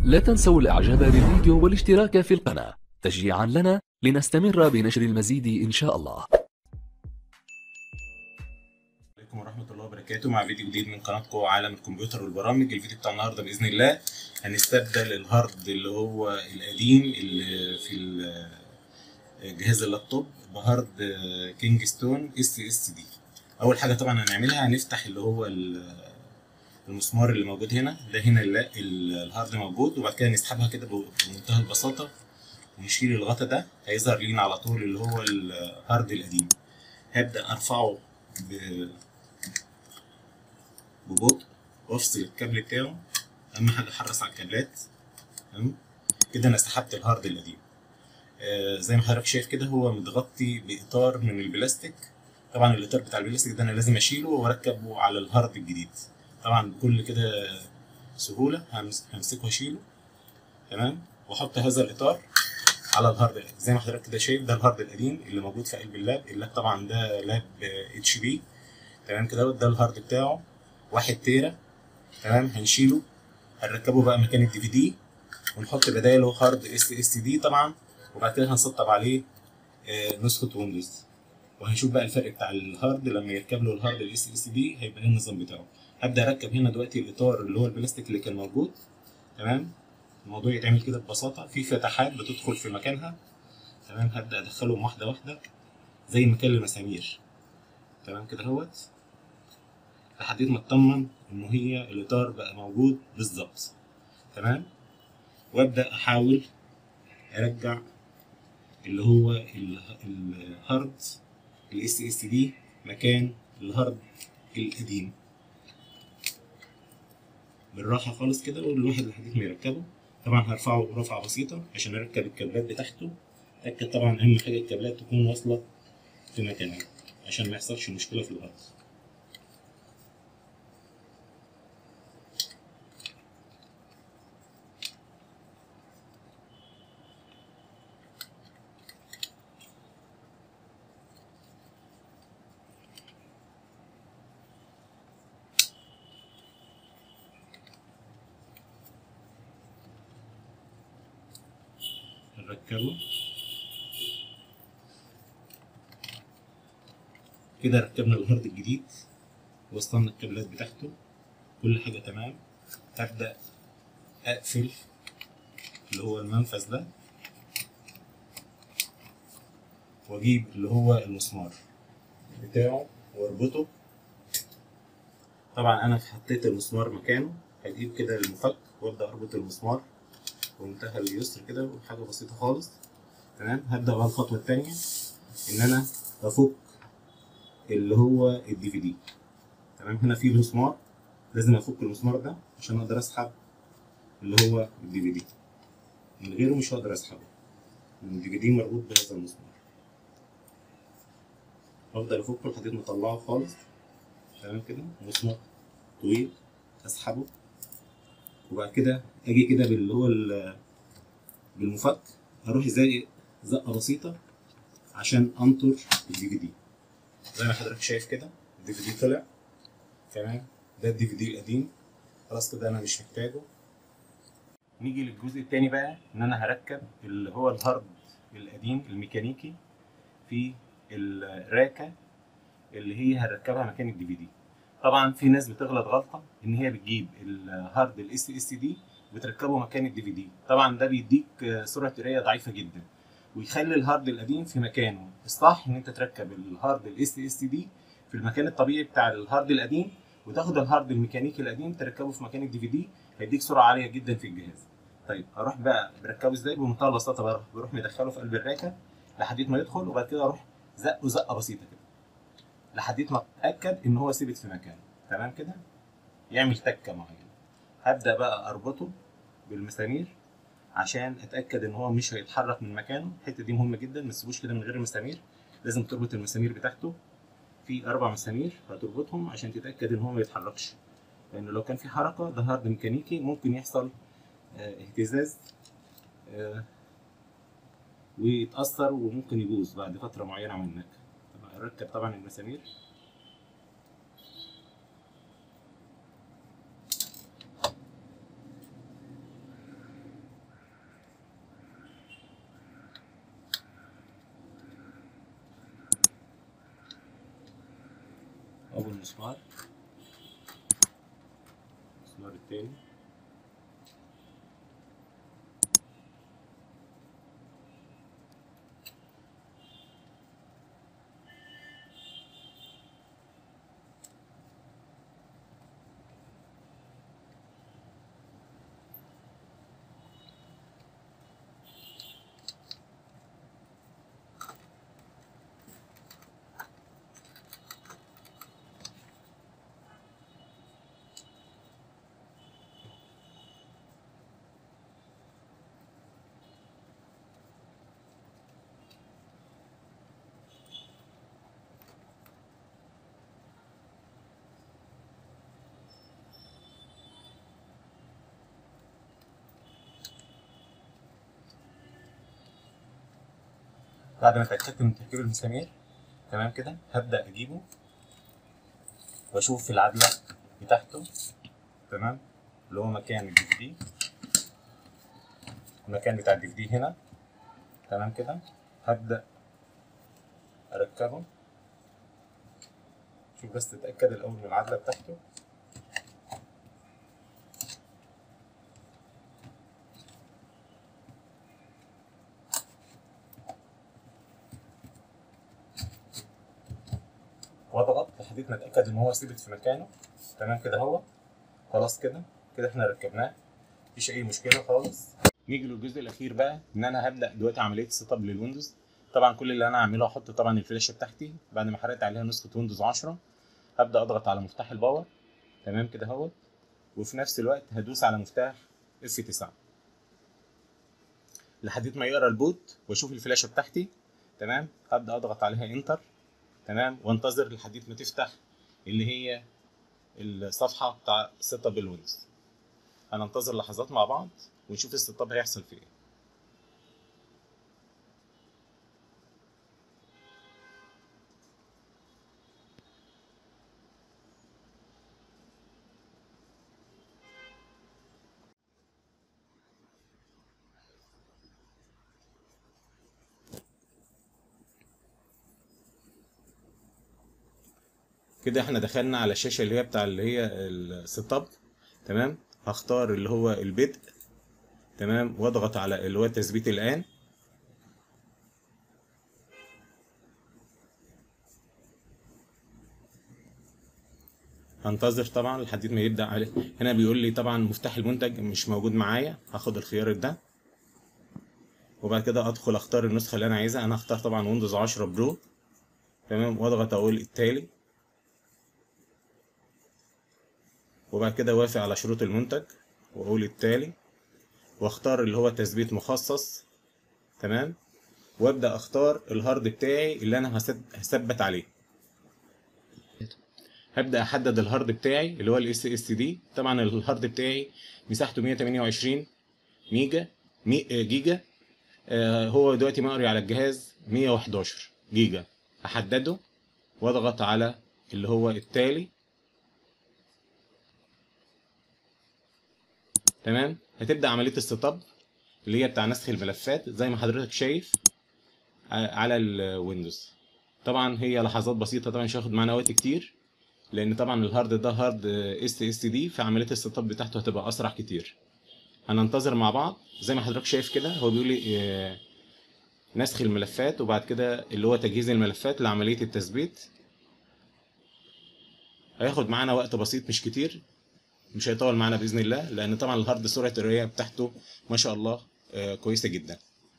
لا تنسوا الاعجاب بالفيديو والاشتراك في القناة تشجيعا لنا لنستمر بنشر المزيد ان شاء الله عليكم ورحمة الله وبركاته مع فيديو جديد من قناتكم عالم الكمبيوتر والبرامج الفيديو بتاع النهاردة بإذن الله هنستبدل الهارد اللي هو القديم اللي في ال- جهاز اللابتوب بهارد كينج ستون اس اس دي أول حاجة طبعا هنعملها هنفتح اللي هو ال- المسمار اللي موجود هنا ده هنا ال- ال- الهارد موجود وبعد كده نسحبها كده بمنتهى البساطة ونشيل الغطا ده هيظهر لينا على طول اللي هو الهارد القديم هبدأ أرفعه ب- ببطء وافصل الكابل بتاعه اهم حاجه احرص على الكابلات تمام كده انا سحبت الهارد القديم آه زي ما حضرتك شايف كده هو متغطي باطار من البلاستيك طبعا الاطار بتاع البلاستيك ده انا لازم اشيله واركبه على الهارد الجديد طبعا بكل كده سهوله همس- همسكه واشيله تمام واحط هذا الاطار على الهارد القديم. زي ما حضرتك كده شايف ده الهارد القديم اللي موجود في قلب اللاب اللاب طبعا ده لاب اتش بي تمام كده ده الهارد بتاعه واحد تيرا تمام هنشيله هنركبه بقى مكان الدي في دي ونحط بداله هارد اس اس دي طبعا وبعد كده هنسطب عليه آه، نسخه ويندوز وهنشوف بقى الفرق بتاع الهارد لما يركب له الهارد الاس اس دي هيبقى ايه النظام بتاعه هبدا اركب هنا دلوقتي الاطار اللي هو البلاستيك اللي كان موجود تمام الموضوع يتعمل كده ببساطه في فتحات بتدخل في مكانها تمام هبدا ادخلهم واحده واحده زي مكان المسامير تمام كده اهوت لحد ما اطمن ان هي الاطار بقى موجود بالظبط تمام وابدا احاول ارجع اللي هو ال- الهارد الاس اس دي مكان الهارد القديم بالراحه خالص كده والواحد لحد ما يركبه طبعا هرفعه رفعه بسيطه عشان اركب الكابلات بتاعته اتاكد طبعا اهم حاجه الكابلات تكون واصله في مكانها عشان ما يحصلش مشكله في الهارد نركبه كده ركبنا الهارد الجديد وصلنا الكابلات بتاعته كل حاجة تمام هبدأ أقفل اللي هو المنفذ ده وأجيب اللي هو المسمار بتاعه وأربطه طبعا أنا حطيت المسمار مكانه هجيب كده المفك وأبدأ أربط المسمار بمنتهى اليسر كده وحاجة بسيطة خالص تمام هبدأ بقى الخطوة التانية إن أنا أفك اللي هو الدي في دي تمام هنا في مسمار لازم أفك المسمار ده عشان أقدر أسحب اللي هو الدي في دي من غيره مش هقدر أسحبه لأن الدي في دي مربوط بهذا المسمار أفضل أفكه لحد ما أطلعه خالص تمام كده مسمار طويل أسحبه وبعد كده اجي كده باللي هو ال- بالمفك اروح زي زقه بسيطه عشان انطر الدي في دي زي ما حضرتك شايف كده الدي في دي طلع تمام ده الدي في دي القديم خلاص كده انا مش محتاجه نيجي للجزء التاني بقى ان انا هركب اللي هو الهارد القديم الميكانيكي في الراكه اللي هي هنركبها مكان الدي في دي طبعا في ناس بتغلط غلطه ان هي بتجيب الهارد الاس اس دي وتركبه مكان الدي في دي طبعا ده بيديك سرعه قرايه ضعيفه جدا ويخلي الهارد القديم في مكانه الصح ان انت تركب الهارد الاس اس دي في المكان الطبيعي بتاع الهارد القديم وتاخد الهارد الميكانيكي القديم تركبه في مكان الدي في دي هيديك سرعه عاليه جدا في الجهاز طيب اروح بقى بركبه ازاي بمنتهى البساطه بقى بروح مدخله في قلب الراكه لحد ما يدخل وبعد كده اروح زقه زقه بسيطه كده لحد ما اتاكد ان هو ثبت في مكانه تمام كده يعمل تكه معينه هبدا بقى اربطه بالمسامير عشان اتاكد ان هو مش هيتحرك من مكانه الحته دي مهمه جدا ما تسيبوش كده من غير المسامير لازم تربط المسامير بتاعته في اربع مسامير هتربطهم عشان تتاكد ان هو ما يتحركش لان لو كان في حركه ده هارد ميكانيكي ممكن يحصل آه، اهتزاز آه، ويتاثر وممكن يبوظ بعد فتره معينه منك طبعا اركب طبعا المسامير اول مسمار المسمار التاني بعد ما اتاكدت من تركيب المسامير تمام كده هبدا اجيبه واشوف العدله بتاعته تمام اللي هو مكان الدي في دي المكان بتاع الدي في دي هنا تمام كده هبدا اركبه شوف بس تتاكد الاول من العدله بتاعته واضغط لحد ما اتاكد ان هو ثابت في مكانه تمام كده اهو خلاص كده كده احنا ركبناه مفيش اي مشكله خالص نيجي للجزء الاخير بقى ان انا هبدا دلوقتي عمليه سيت اب للويندوز طبعا كل اللي انا هعمله هحط طبعا الفلاشه بتاعتي بعد ما حرقت عليها نسخه ويندوز 10 هبدا اضغط على مفتاح الباور تمام كده اهو وفي نفس الوقت هدوس على مفتاح اف 9 لحد ما يقرا البوت واشوف الفلاشه بتاعتي تمام هبدا اضغط عليها انتر تمام وانتظر لحد ما تفتح اللي هي الصفحه بتاع سيت اب الويندوز هننتظر لحظات مع بعض ونشوف السيت اب هيحصل فيه ايه كده احنا دخلنا على الشاشه اللي هي بتاع اللي هي السيت اب تمام هختار اللي هو البدء تمام واضغط على اللي هو تثبيت الان هنتظر طبعا لحد ما يبدا عليه هنا بيقول لي طبعا مفتاح المنتج مش موجود معايا هاخد الخيار ده وبعد كده ادخل اختار النسخه اللي انا عايزها انا هختار طبعا ويندوز 10 برو تمام واضغط اقول التالي وبعد كده وافق على شروط المنتج واقول التالي واختار اللي هو تثبيت مخصص تمام وابدا اختار الهارد بتاعي اللي انا هثبت عليه هبدا احدد الهارد بتاعي اللي هو الاس اس دي طبعا الهارد بتاعي مساحته 128 ميجا مي جيجا آه هو دلوقتي مقري على الجهاز 111 جيجا احدده واضغط على اللي هو التالي تمام هتبدا عمليه السيت اب اللي هي بتاع نسخ الملفات زي ما حضرتك شايف على الويندوز طبعا هي لحظات بسيطه طبعا مش هياخد معانا وقت كتير لان طبعا الهارد ده هارد اس اس دي فعمليه السيت اب بتاعته هتبقى اسرع كتير هننتظر مع بعض زي ما حضرتك شايف كده هو بيقول لي نسخ الملفات وبعد كده اللي هو تجهيز الملفات لعمليه التثبيت هياخد معانا وقت بسيط مش كتير مش هيطول معانا باذن الله لان طبعا الهارد سرعه القرايه بتاعته ما شاء الله كويسه جدا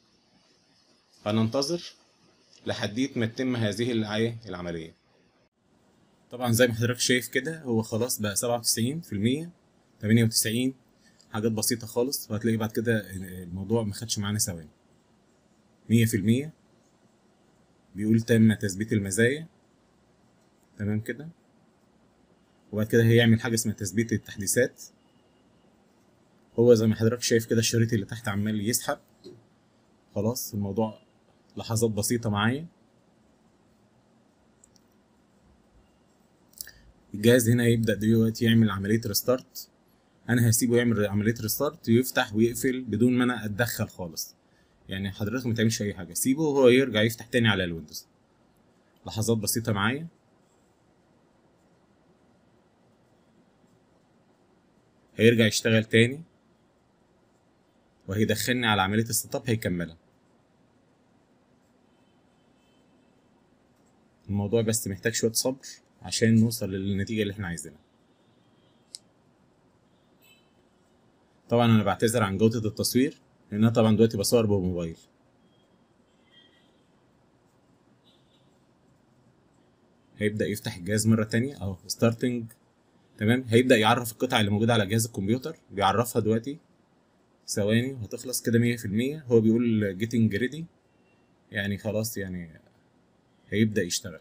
هننتظر لحد ما تتم هذه العمليه طبعا زي ما حضرتك شايف كده هو خلاص بقى 97% 98 حاجات بسيطه خالص وهتلاقي بعد كده الموضوع ما خدش معانا ثواني 100% بيقول تم تثبيت المزايا تمام كده وبعد كده هيعمل حاجه اسمها تثبيت التحديثات هو زي ما حضرتك شايف كده الشريط اللي تحت عمال يسحب خلاص الموضوع لحظات بسيطة معايا الجهاز هنا يبدأ دلوقتي يعمل عملية ريستارت أنا هسيبه يعمل عملية ريستارت ويفتح ويقفل بدون ما أنا أتدخل خالص يعني حضرتك ما تعملش أي حاجة سيبه وهو يرجع يفتح تاني على الويندوز لحظات بسيطة معايا هيرجع يشتغل تاني وهيدخلني على عملية السيت اب هيكملها الموضوع بس محتاج شوية صبر عشان نوصل للنتيجة اللي احنا عايزينها طبعا انا بعتذر عن جودة التصوير لان انا طبعا دلوقتي بصور بموبايل هيبدأ يفتح الجهاز مرة تانية اهو ستارتنج تمام هيبدأ يعرف القطع اللي موجودة على جهاز الكمبيوتر بيعرفها دلوقتي ثواني وهتخلص كده مية في المية هو بيقول getting ready يعني خلاص يعني هيبدأ يشتغل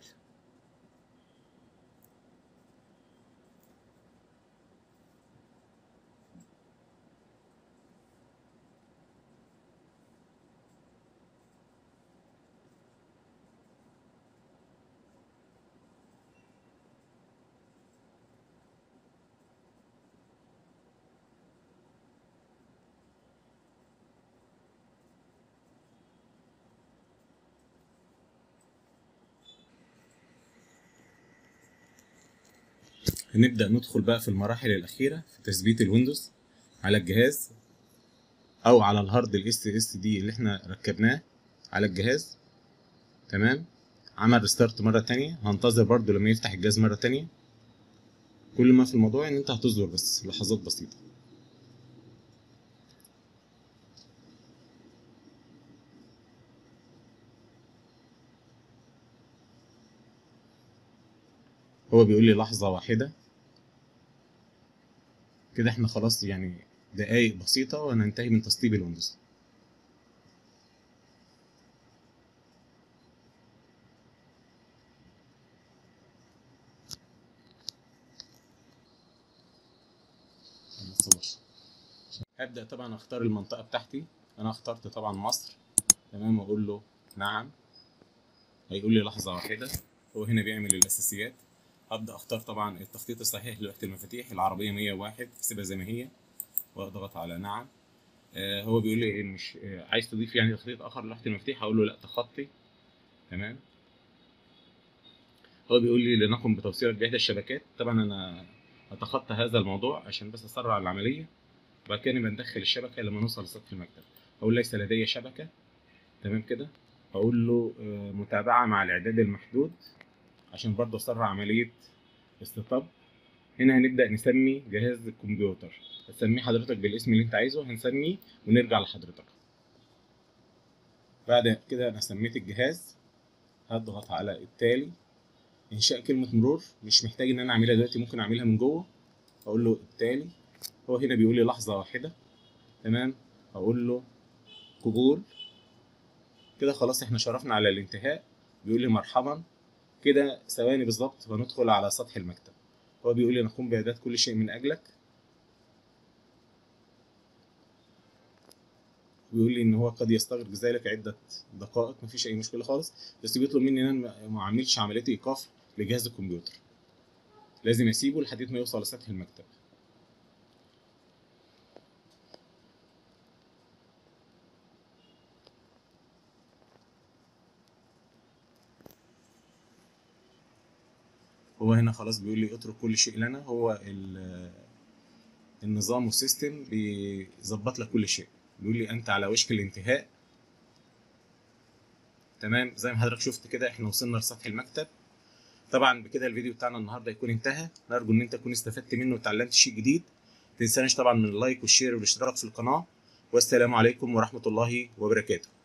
هنبدأ ندخل بقى في المراحل الأخيرة في تثبيت الويندوز على الجهاز أو على الهارد الاس اس دي اللي احنا ركبناه على الجهاز تمام عمل ريستارت مرة تانية هنتظر برضو لما يفتح الجهاز مرة تانية كل ما في الموضوع ان انت هتصبر بس لحظات بسيطة هو بيقول لي لحظة واحدة كده احنا خلاص يعني دقايق بسيطة وهننتهي من تسطيب الويندوز ما تصورش. هبدأ طبعا اختار المنطقة بتاعتي انا اخترت طبعا مصر تمام واقول له نعم هيقول لي لحظة واحدة هو هنا بيعمل الاساسيات هبدأ اختار طبعا التخطيط الصحيح لوحدة المفاتيح العربية 101 سيبها زي ما هي واضغط على نعم آه هو بيقول لي مش آه عايز تضيف يعني تخطيط اخر لوحدة المفاتيح هقول له لا تخطي تمام هو بيقول لي لنقم بتوصيلك بإحدى الشبكات طبعا انا اتخطى هذا الموضوع عشان بس اسرع العملية وبعد كده بندخل الشبكة لما نوصل لسطح المكتب اقول ليس لدي شبكة تمام كده اقول له آه متابعة مع الاعداد المحدود عشان برضه اسرع عملية استطاب هنا هنبدأ نسمي جهاز الكمبيوتر هتسميه حضرتك بالاسم اللي انت عايزه هنسميه ونرجع لحضرتك بعد كده انا سميت الجهاز هضغط على التالي انشاء كلمة مرور مش محتاج ان انا اعملها دلوقتي ممكن اعملها من جوه اقول له التالي هو هنا بيقول لي لحظة واحدة تمام اقول له قبول كده خلاص احنا شرفنا على الانتهاء بيقول لي مرحبا كده ثواني بالظبط وندخل على سطح المكتب هو بيقول لي نقوم بإعداد كل شيء من أجلك بيقول لي إن هو قد يستغرق ذلك عدة دقائق مفيش أي مشكلة خالص بس بيطلب مني إن أنا ما أعملش عملية إيقاف لجهاز الكمبيوتر لازم أسيبه لحد ما يوصل لسطح المكتب هو هنا خلاص بيقول لي اترك كل شيء لنا هو النظام والسيستم بيظبط لك كل شيء بيقول لي انت على وشك الانتهاء تمام زي ما حضرتك شفت كده احنا وصلنا لسطح المكتب طبعا بكده الفيديو بتاعنا النهارده يكون انتهى نرجو ان انت تكون استفدت منه وتعلمت شيء جديد تنساناش طبعا من اللايك والشير والاشتراك في القناه والسلام عليكم ورحمه الله وبركاته